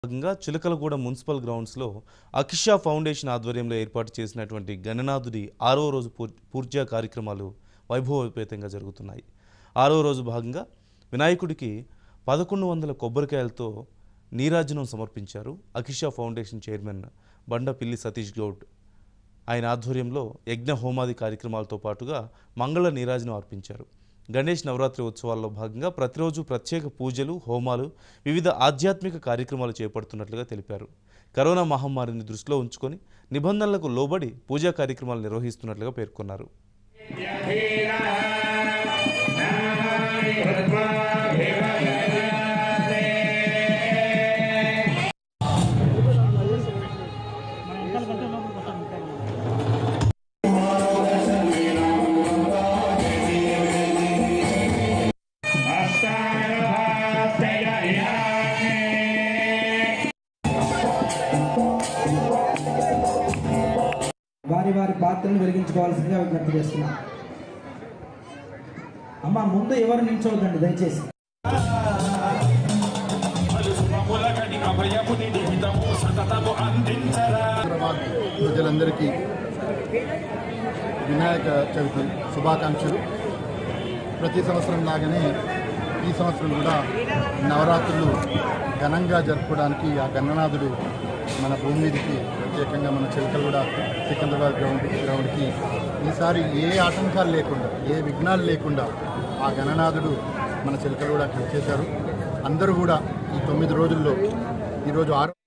భాగంగా చిలకలగూడ మున్సిపల్ గ్రౌండ్స్లో అక్షా ఫౌండేషన్ ఆధ్వర్యంలో ఏర్పాటు చేసినటువంటి గణనాథుడి ఆరో రోజు పూర్- పూజా కార్యక్రమాలు వైభవోపేతంగా జరుగుతున్నాయి ఆరో రోజు భాగంగా వినాయకుడికి పదకొండు వందల కొబ్బరికాయలతో నీరాజనం సమర్పించారు అకిషా ఫౌండేషన్ చైర్మన్ బండ పిల్లి సతీష్ గౌడ్ ఆయన ఆధ్వర్యంలో యజ్ఞ హోమాది కార్యక్రమాలతో పాటుగా మంగళ నీరాజనం అర్పించారు గణేష్ నవరాత్రి ఉత్సవాల్లో భాగంగా ప్రతిరోజు ప్రత్యేక పూజలు హోమాలు వివిధ ఆధ్యాత్మిక కార్యక్రమాలు చేపడుతున్నట్లుగా తెలిపారు కరోనా మహమ్మారిని దృష్టిలో ఉంచుకొని నిబంధనలకు లోబడి పూజా కార్యక్రమాలు నిర్వహిస్తున్నట్లుగా పేర్కొన్నారు వారి వారి పాత్రను వెలిగించుకోవాల్సిందిగా విజ్ఞప్తి చేస్తున్నాం అమ్మ ముందు ఎవరు నిల్చోవద్దండి దయచేసి హైదరాబాద్ ప్రజలందరికీ వినాయక చవితి శుభాకాంక్షలు ప్రతి సంవత్సరం లాగానే ఈ సంవత్సరం కూడా నవరాత్రులు ఘనంగా జరుపుకోవడానికి ఆ గణనాథుడు మన భూమి మీదకి ప్రత్యేకంగా మన చిలకలగూడ సికింద్రాబాద్ గ్రౌండ్ గ్రౌండ్కి ఈసారి ఏ ఆటంకాలు లేకుండా ఏ విఘ్నాలు లేకుండా ఆ గణనాథుడు మన చిలకలగూడకి వచ్చేశారు అందరూ కూడా ఈ తొమ్మిది రోజుల్లో ఈరోజు ఆరు